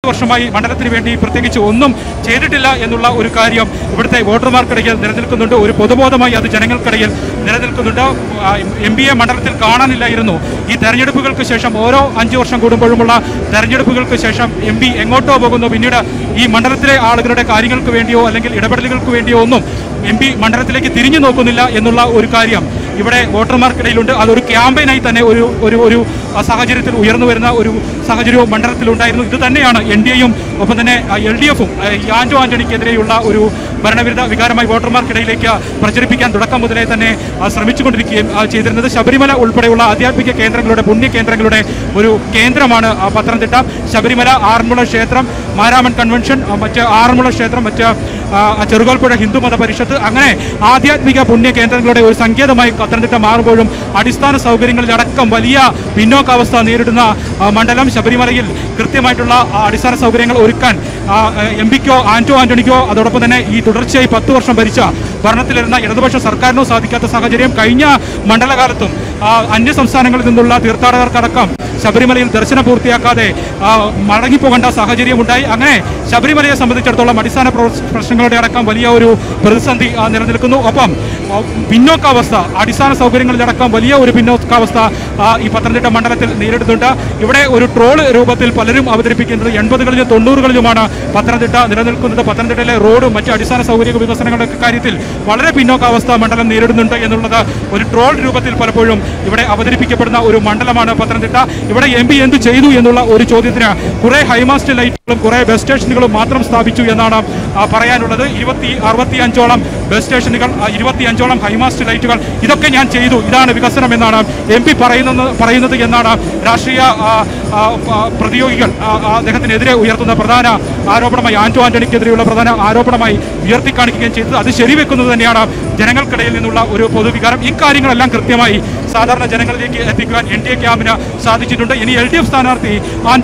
വർഷമായി മണ്ഡലത്തിന് വേണ്ടി പ്രത്യേകിച്ച് ഒന്നും ചെയ്തിട്ടില്ല എന്നുള്ള ഒരു കാര്യം ഇവിടുത്തെ വോട്ടർമാർക്കിടയിൽ നിലനിൽക്കുന്നുണ്ട് ഒരു പൊതുബോധമായി അത് ജനങ്ങൾക്കിടയിൽ നിലനിൽക്കുന്നുണ്ട് എം പി എ മണ്ഡലത്തിൽ കാണാനില്ലായിരുന്നു ഈ തെരഞ്ഞെടുപ്പുകൾക്ക് ശേഷം ഓരോ അഞ്ചു വർഷം കൂടുമ്പോഴുമുള്ള തെരഞ്ഞെടുപ്പുകൾക്ക് ശേഷം എം പി എങ്ങോട്ടോ പോകുന്നു പിന്നീട് ഈ മണ്ഡലത്തിലെ ആളുകളുടെ കാര്യങ്ങൾക്ക് വേണ്ടിയോ അല്ലെങ്കിൽ ഇടപെടലുകൾക്ക് വേണ്ടിയോ ഒന്നും എം പി മണ്ഡലത്തിലേക്ക് തിരിഞ്ഞു നോക്കുന്നില്ല എന്നുള്ള ഒരു കാര്യം ഇവിടെ വോട്ടർമാർക്കിടയിലുണ്ട് അതൊരു ക്യാമ്പയിനായി തന്നെ ഒരു ഒരു ഒരു ആ, സാഹചര്യത്തിൽ ഉയർന്നു വരുന്ന ഒരു സാഹചര്യവും മണ്ഡലത്തിലുണ്ടായിരുന്നു ഇത് തന്നെയാണ് എൻ ഡി എയും ഒപ്പം തന്നെ എൽ ഡി എഫും ആന്റോ ആന്റണിക്കെതിരെയുള്ള ഒരു ഭരണവിരുദ്ധ വികാരമായി വോട്ടർമാർക്കിടയിലേക്ക് പ്രചരിപ്പിക്കാൻ തുടക്കം മുതലേ തന്നെ ആ, ശ്രമിച്ചുകൊണ്ടിരിക്കുകയും ആ, ചെയ്തിരുന്നത് ശബരിമല ഉൾപ്പെടെയുള്ള ആധ്യാത്മിക കേന്ദ്രങ്ങളുടെ പുണ്യ കേന്ദ്രങ്ങളുടെ ഒരു കേന്ദ്രമാണ് ആ, പത്തനംതിട്ട ശബരിമല ആറന്മുള ക്ഷേത്രം മാരാമൺ കൺവെൻഷൻ ആ, മറ്റ് ആറന്മുള ക്ഷേത്രം മറ്റ് ആ, ചെറുകോൽപ്പുഴ ഹിന്ദുമത പരിഷത്ത് അങ്ങനെ ആധ്യാത്മിക പുണ്യ കേന്ദ്രങ്ങളുടെ ഒരു സങ്കേതമായി പത്തനംതിട്ട മാറുമ്പോഴും അടിസ്ഥാന സൗകര്യങ്ങളിലടക്കം വലിയ പിന്നോക്കാവസ്ഥ നേരിടുന്ന ആ, മണ്ഡലം ശബരിമലയിൽ കൃത്യമായിട്ടുള്ള ആ, അടിസ്ഥാന സൗകര്യങ്ങൾ ഒരുക്കാൻ എം പിക്കോ ആന്റോ ആന്റണിക്കോ അതോടൊപ്പം തന്നെ ഈ തുടർച്ചയായി പത്ത് വർഷം ഭരിച്ച ഭരണത്തിലിരുന്ന ഇടതുപക്ഷ സർക്കാരിനോ സാധിക്കാത്ത സാഹചര്യം കഴിഞ്ഞ മണ്ഡലകാലത്തും ആ, അന്യ സംസ്ഥാനങ്ങളിൽ നിന്നുള്ള തീർത്ഥാടകർക്കടക്കം ശബരിമലയിൽ ദർശനം പൂർത്തിയാക്കാതെ ആ, മടങ്ങിപ്പോകേണ്ട സാഹചര്യമുണ്ടായി അങ്ങനെ ശബരിമലയെ സംബന്ധിച്ചിടത്തോളം അടിസ്ഥാന പ്രവ- പ്രശ്നങ്ങളുടെ അടക്കം വലിയ ഒരു പ്രതിസന്ധി ആ, നിലനിൽക്കുന്നു ഒപ്പം ആ, പിന്നോക്കാവസ്ഥ അടിസ്ഥാന സൗകര്യങ്ങളിലടക്കം വലിയ ഒരു പിന്നോക്കാവസ്ഥ ആ, ഈ പത്തനംതിട്ട മണ്ഡലത്തിൽ നേരിടുന്നുണ്ട് ഇവിടെ ഒരു ട്രോൾ രൂപത്തിൽ പലരും അവതരിപ്പിക്കുന്നത് എൺപതുകളിലും തൊണ്ണൂറുകളിലുമാണ് പത്തനംതിട്ട നിലനിൽക്കുന്നത് പത്തനംതിട്ടയിലെ റോഡും മറ്റ് അടിസ്ഥാന സൗകര്യ വികസനങ്ങളുടെ കാര്യത്തിൽ വളരെ പിന്നോക്കാവസ്ഥ മണ്ഡലം നേരിടുന്നുണ്ട് എന്നുള്ളത് ഒരു ട്രോൾ രൂപത്തിൽ പലപ്പോഴും ഇവിടെ അവതരിപ്പിക്കപ്പെടുന്ന ഒരു മണ്ഡലമാണ് പത്തനംതിട്ട ഇവിടെ എം പി എന്ത് ചെയ്തു എന്നുള്ള ഒരു ചോദ്യത്തിന് കുറെ ഹൈമാസ്റ്റ് ലൈറ്റുകളും കുറെ ബസ് സ്റ്റേഷനുകളും മാത്രം സ്ഥാപിച്ചു എന്നാണ് ആ, പറയാനുള്ളത് ഇരുപത്തി അറുപത്തി അഞ്ചോളം ബസ് സ്റ്റേഷനുകൾ ആ, ഇരുപത്തി അഞ്ചോളം ഹൈമാസ്റ്റ് ലൈറ്റുകൾ ഇതൊക്കെ ഞാൻ ചെയ്തു ഇതാണ് വികസനം എന്നാണ് എം പി പറയുന്നത് പറയുന്നത് എന്നാണ് രാഷ്ട്രീയ ആ, ആ, ആ, പ്രതിയോഗികൾ ആ, ആ, അദ്ദേഹത്തിനെതിരെ ഉയർത്തുന്ന പ്രധാന ആരോപണമായി ആന്റോ ആന്റണിക്കെതിരെയുള്ള പ്രധാന ആരോപണമായി ഉയർത്തി കാണിക്കുകയും ചെയ്തത് അത് ശരിവെക്കുന്നത് തന്നെയാണ് ജനങ്ങൾക്കിടയിൽ നിന്നുള്ള ഒരു പൊതുവികാരം ഇക്കാര്യങ്ങളെല്ലാം കൃത്യമായി സാധാരണ ജനങ്ങളിലേക്ക് എത്തിക്കുവാൻ എൻ ഡി എ ക്യാമ്പിന് സാധിച്ചിട്ടുണ്ട് ഇനി എൽ ഡി എഫ് സ്ഥാനാർത്ഥി ആൻ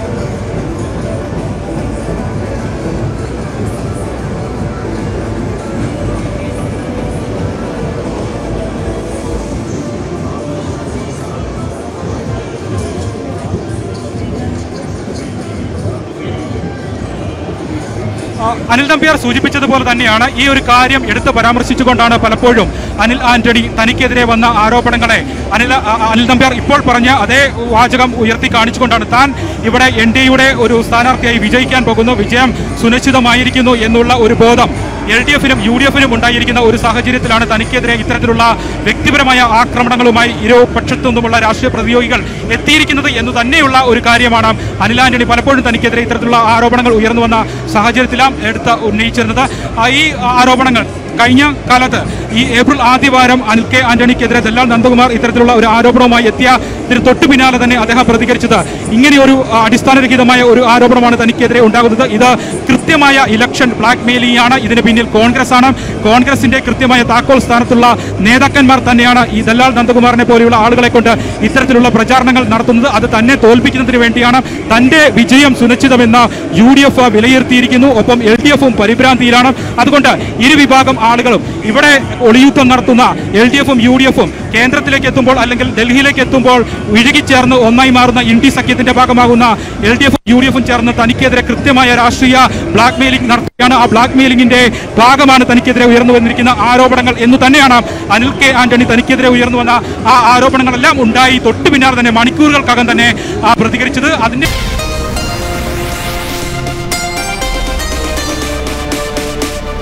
ആ, അനിൽ നമ്പ്യാർ സൂചിപ്പിച്ചതുപോലെ തന്നെയാണ് ഈ ഒരു കാര്യം എടുത്ത് പരാമർശിച്ചുകൊണ്ടാണ് പലപ്പോഴും അനിൽ ആന്റണി തനിക്കെതിരെ വന്ന ആരോപണങ്ങളെ അനിൽ ആ, അനിൽ നമ്പ്യാർ ഇപ്പോൾ പറഞ്ഞ അതേ വാചകം ഉയർത്തി കാണിച്ചുകൊണ്ടാണ് താൻ ഇവിടെ എൻ ഡി എയുടെ ഒരു സ്ഥാനാർത്ഥിയായി വിജയിക്കാൻ പോകുന്നു വിജയം സുനിശ്ചിതമായിരിക്കുന്നു എന്നുള്ള ഒരു ബോധം എൽ ഡി എഫിനും യു ഡി എഫിനും ഉണ്ടായിരിക്കുന്ന ഒരു സാഹചര്യത്തിലാണ് തനിക്കെതിരെ ഇത്തരത്തിലുള്ള വ്യക്തിപരമായ ആക്രമണങ്ങളുമായി ഇരു പക്ഷത്തു നിന്നുമുള്ള രാഷ്ട്രീയ പ്രതിയോഗികൾ എത്തിയിരിക്കുന്നത് എന്ന് തന്നെയുള്ള ഒരു കാര്യമാണ് അനിൽ ആന്റണി പലപ്പോഴും തനിക്കെതിരെ ഇത്തരത്തിലുള്ള ആരോപണങ്ങൾ ഉയർന്നു വന്ന സാഹചര്യത്തിലാണ് എടുത്ത് ഉന്നയിച്ചിരുന്നത് ആ ഈ ആരോപണങ്ങൾ കഴിഞ്ഞ കാലത്ത് ഈ ഏപ്രിൽ ആദ്യവാരം അനിൽ കെ ആന്റണിക്കെതിരെ ദല്ലാൽ നന്ദകുമാർ ഇത്തരത്തിലുള്ള ഒരു ആരോപണവുമായി എത്തിയ ഇതിന് തൊട്ടു പിന്നാലെ തന്നെ അദ്ദേഹം പ്രതികരിച്ചത് ഇങ്ങനെയൊരു ആ, അടിസ്ഥാനരഹിതമായ ഒരു ആരോപണമാണ് തനിക്കെതിരെ ഉണ്ടാകുന്നത് ഇത് കൃത്യമായ ഇലക്ഷൻ ബ്ലാക്ക് മെയിലിംഗ് ആണ് ഇതിന് പിന്നിൽ കോൺഗ്രസ് ആണ് കോൺഗ്രസിന്റെ കൃത്യമായ താക്കോൽ സ്ഥാനത്തുള്ള നേതാക്കന്മാർ തന്നെയാണ് ഈ ദല്ലാൽ നന്ദകുമാറിനെ പോലെയുള്ള ആളുകളെ കൊണ്ട് ഇത്തരത്തിലുള്ള പ്രചാരണങ്ങൾ നടത്തുന്നത് അത് തന്നെ തോൽപ്പിക്കുന്നതിന് വേണ്ടിയാണ് തന്റെ വിജയം സുനിശ്ചിതമെന്ന് യു ഡി എഫ് വിലയിരുത്തിയിരിക്കുന്നു ഒപ്പം എൽ ഡി എഫും പരിഭ്രാന്തിയിലാണ് അതുകൊണ്ട് ഇരുവിഭാഗം ആളുകളും ഇവിടെ ഒളിയുദ്ധം നടത്തുന്ന എൽ ഡി എഫും യു ഡി എഫും കേന്ദ്രത്തിലേക്ക് എത്തുമ്പോൾ അല്ലെങ്കിൽ ഡൽഹിയിലേക്ക് എത്തുമ്പോൾ ഇഴുകിച്ചേർന്ന് ഒന്നായി മാറുന്ന ഇന്ത്യ സഖ്യത്തിന്റെ ഭാഗമാകുന്ന എൽ ഡി എഫും യു ഡി എഫും ചേർന്ന് തനിക്കെതിരെ കൃത്യമായ രാഷ്ട്രീയ ബ്ലാക്ക് മെയിലിംഗ് നടത്തുകയാണ് ആ ബ്ലാക്ക് മെയിലിംഗിന്റെ ഭാഗമാണ് തനിക്കെതിരെ ഉയർന്നു വന്നിരിക്കുന്ന ആരോപണങ്ങൾ എന്ന് തന്നെയാണ് അനിൽ കെ ആന്റണി തനിക്കെതിരെ ഉയർന്നു വന്ന ആ ആരോപണങ്ങളെല്ലാം ഉണ്ടായി തൊട്ടു പിന്നാലെ തന്നെ മണിക്കൂറുകൾക്കകം തന്നെ ആ പ്രതികരിച്ചത് അതിന്റെ